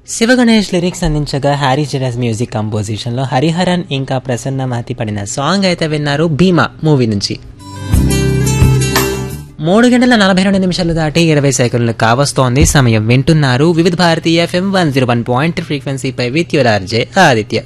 Sivaganesh lyrics అందించగా హ్యారీ జెరస్ music కంపోజిషన్లో హరిహరన్ ఇంకా ప్రసన్న మహతి పడిన సాంగ్ అయితే విన్నారు భీమా మూవీ నుంచి మూడు గంటల నలభై రెండు నిమిషాలు దాటి ఇరవై సెకండ్లు కావస్తోంది సమయం వింటున్నారు Vividh Bharati FM one zero one point ఫ్రీక్వెన్సీపై with your RJ Aditya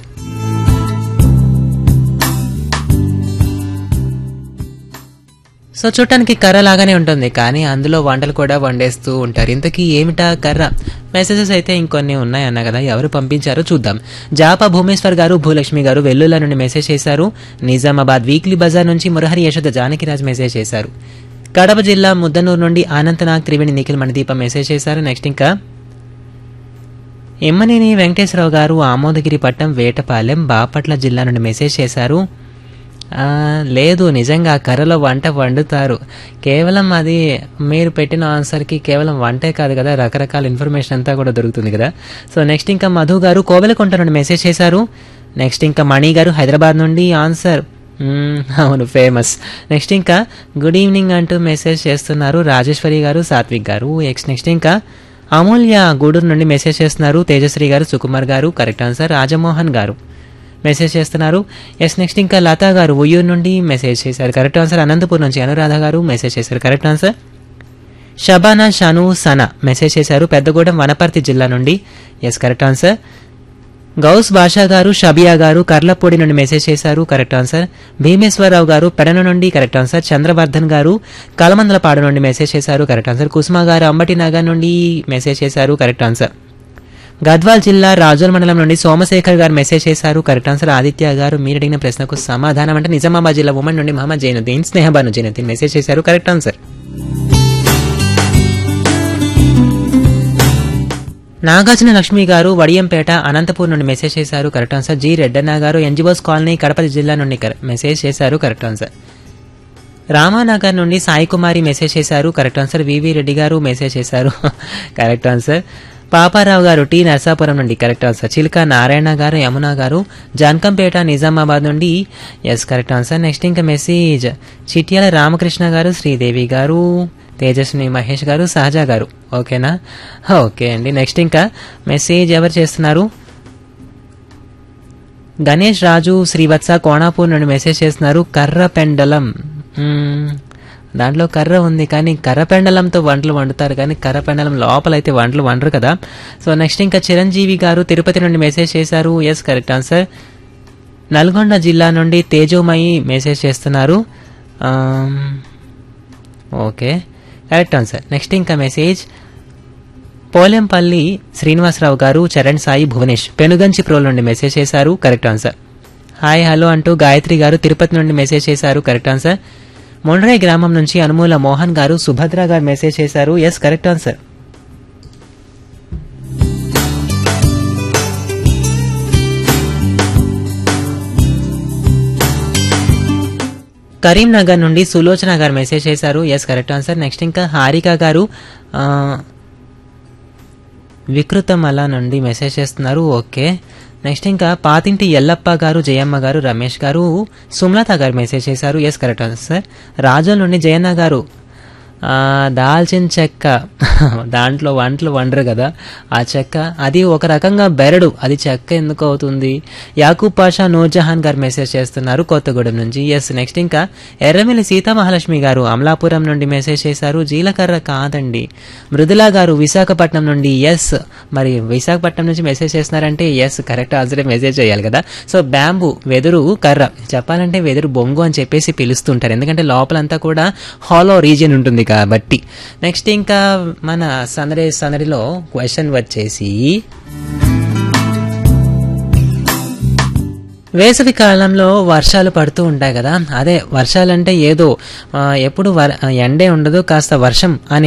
so చూడటానికి కర్ర లాగానే ఉంటుంది కానీ అందులో వంటలు కూడా వండేస్తూ ఉంటారు ఇంతకీ ఏమిటా కర్ర మెసేజెస్ అయితే ఇంకొన్ని ఉన్నాయన్న కదా ఎవరు పంపించారో చూద్దాం జాపా భూమేశ్వర్ గారు భూలక్ష్మి గారు వెల్లుల నుండి మెసేజ్ చేశారు నిజామాబాద్ వీక్లీ బజార్ నుంచి మురహరి యశోద జానకిరాజ్ మెసేజ్ చేశారు కడప జిల్లా ముద్దనూరు నుండి అనంతనాగ్ త్రివేణి నిఖిల్ మణిదీప మెసేజ్ చేశారు నెక్స్ట్ ఇంకా ఎమ్మనేని వెంకటేశ్వరరావు గారు ఆమోదగిరి పట్టం వేటపాలెం బాపట్ల జిల్లా నుండి మెసేజ్ చేశారు ఆ, లేదు నిజంగా కర్రలో వంట వండుతారు కేవలం అది మీరు పెట్టిన ఆన్సర్కి కేవలం వంటే కాదు కదా రకరకాల ఇన్ఫర్మేషన్ అంతా కూడా దొరుకుతుంది కదా సో నెక్స్ట్ ఇంకా మధు గారు కోవెలకుంట నుండి మెసేజ్ చేశారు నెక్స్ట్ ఇంకా మణి గారు హైదరాబాద్ నుండి ఆన్సర్ మ్మ్, అవును ఫేమస్ నెక్స్ట్ ఇంకా గుడ్ ఈవినింగ్ అంటూ మెసేజ్ చేస్తున్నారు రాజేశ్వరి గారు సాత్విక్ గారు ఎక్స్ నెక్స్ట్ ఇంకా అమూల్య గూడూరు నుండి మెసేజ్ చేస్తున్నారు తేజశ్రీ గారు సుకుమార్ గారు కరెక్ట్ ఆన్సర్ రాజమోహన్ గారు మెసేజ్ చేస్తున్నారు ఎస్ నెక్స్ట్ ఇంకా లతా గారు ఉయ్యూరు నుండి మెసేజ్ చేశారు కరెక్ట్ ఆన్సర్ అనంతపూర్ నుంచి అనురాధ గారు మెసేజ్ చేశారు correct answer Shabana Shanu Sana message చేశారు పెద్దగూడెం వనపర్తి జిల్లా నుండి yes correct answer Ghouse Basha గారు షబియా గారు కర్లపూడి నుండి మెసేజ్ చేశారు కరెక్ట్ ఆన్సర్ భీమేశ్వరరావు గారు పెడన నుండి కరెక్ట్ ఆన్సర్ చంద్రవర్ధన్ గారు కలమందలపాడు నుండి మెసేజ్ చేశారు కరెక్ట్ ఆన్సర్ కుసుమ గారు అంబటి నగర్ నుండి మెసేజ్ చేశారు కరెక్ట్ ఆన్సర్ గద్వాల్ జిల్లా రాజోల్ మండలం నుండి సోమశేఖర్ గారు మెసేజ్ చేశారు కరెక్ట్ ఆన్సర్ ఆదిత్య గారు మీరు అడిగిన ప్రశ్నకు సమాధానం అంటే నిజామాబాద్ జిల్లా ఉమెన్ నుండి మహమ్మద్ జైనుద్దీన్ స్నేహబాను జైనుద్దీన్ మెసేజ్ చేశారు కరెక్ట్ ఆన్సర్ నాగార్జున లక్ష్మి గారు వడియంపేట అనంతపూర్ నుండి మెసేజ్ చేశారు కరెక్ట్ ఆన్సర్ జి రెడ్డన్న గారు ఎన్జిబోస్ కాలనీ కడప జిల్లా నుండి కర- మెసేజ్ చేశారు కరెక్ట్ ఆన్సర్ రామానగర్ నుండి సాయి కుమారి మెసేజ్ చేశారు కరెక్ట్ ఆన్సర్ వివి రెడ్డి గారు మెసేజ్ చేశారు కరెక్ట్ ఆన్సర్ పాపారావు గారు టి నర్సాపురం నుండి కరెక్ట్ ఆన్సర్ చిలుక నారాయణ గారు యమున గారు జాన్కంపేట నిజామాబాద్ నుండి ఎస్ కరెక్ట్ ఆన్సర్ నెక్స్ట్ ఇంకా మెసేజ్ చిట్యాల రామకృష్ణ గారు శ్రీదేవి గారు తేజస్విని మహేష్ గారు సహజ గారు ఓకేనా ఓకే అండి నెక్స్ట్ ఇంకా మెసేజ్ ఎవరు చేస్తున్నారు గణేష్ రాజు శ్రీవత్స కోణాపూర్ నుండి మెసేజ్ చేస్తున్నారు కర్ర పెండలం మ్మ్. దాంట్లో కర్ర ఉంది కానీ కర్ర పెండలంతో వంటలు వండుతారు కానీ కర్ర పెండలం లోపల అయితే వంటలు వండరు కదా సో నెక్స్ట్ ఇంకా చిరంజీవి గారు తిరుపతి నుండి మెసేజ్ చేశారు ఎస్ కరెక్ట్ ఆన్సర్ నల్గొండ జిల్లా నుండి తేజోమయి మెసేజ్ చేస్తున్నారు um, okay correct answer next ఇంకా మెసేజ్ పోలెంపల్లి శ్రీనివాసరావు గారు చరణ్ సాయి భువనేష్ పెనుగంచి ప్రోల్ నుండి మెసేజ్ చేశారు కరెక్ట్ ఆన్సర్ హాయ్ హలో అంటూ గాయత్రి గారు తిరుపతి నుండి మెసేజ్ చేశారు కరెక్ట్ ఆన్సర్ మొండ్రై గ్రామం నుంచి అనుమూల మోహన్ గారు సుభద్ర గారు మెసేజ్ చేశారు ఎస్ కరెక్ట్ ఆన్సర్ కరీంనగర్ నుండి సులోచన గారు మెసేజ్ చేశారు ఎస్ కరెక్ట్ ఆన్సర్ నెక్స్ట్ ఇంకా హారిక గారు ఆ, వికృతమల నుండి మెసేజ్ చేస్తున్నారు ఓకే నెక్స్ట్ ఇంకా పాతింటి ఎల్లప్ప గారు జయమ్మ గారు రమేష్ గారు సుమలత గారు మెసేజ్ చేశారు ఎస్ కరెక్ట్ ఆన్సర్ రాజోల్ నుండి జయన్న గారు ఆ, దాల్చిన చెక్క దాంట్లో వంటలు వండరు కదా ఆ చెక్క అది ఒక రకంగా బెరడు అది చెక్క ఎందుకు అవుతుంది యాకూబ్ పాషా నూర్జహాన్ గారు మెసేజ్ చేస్తున్నారు కొత్తగూడెం నుంచి ఎస్ నెక్స్ట్ ఇంకా ఎర్రమిల్లి సీతామహాలక్ష్మి గారు అమలాపురం నుండి మెసేజ్ చేశారు జీలకర్ర కాదండి మృదులా గారు విశాఖపట్నం నుండి ఎస్ మరి విశాఖపట్నం నుంచి మెసేజ్ చేస్తున్నారంటే ఎస్ కరెక్ట్ ఆన్సరే మెసేజ్ చేయాలి కదా సో బ్యాంబు వెదురు కర్ర చెప్పాలంటే వెదురు బొంగు అని చెప్పేసి పిలుస్తుంటారు ఎందుకంటే లోపలంతా కూడా హాలో రీజియన్ ఉంటుంది కాబట్టి నెక్స్ట్ ఇంకా మన సందడి సందడిలో క్వశ్చన్ వచ్చేసి వేసవి కాలంలో వర్షాలు పడుతూ ఉంటాయి కదా అదే వర్షాలంటే ఏదో ఆ, ఎప్పుడు వర ఎండే ఉండదు కాస్త వర్షం అని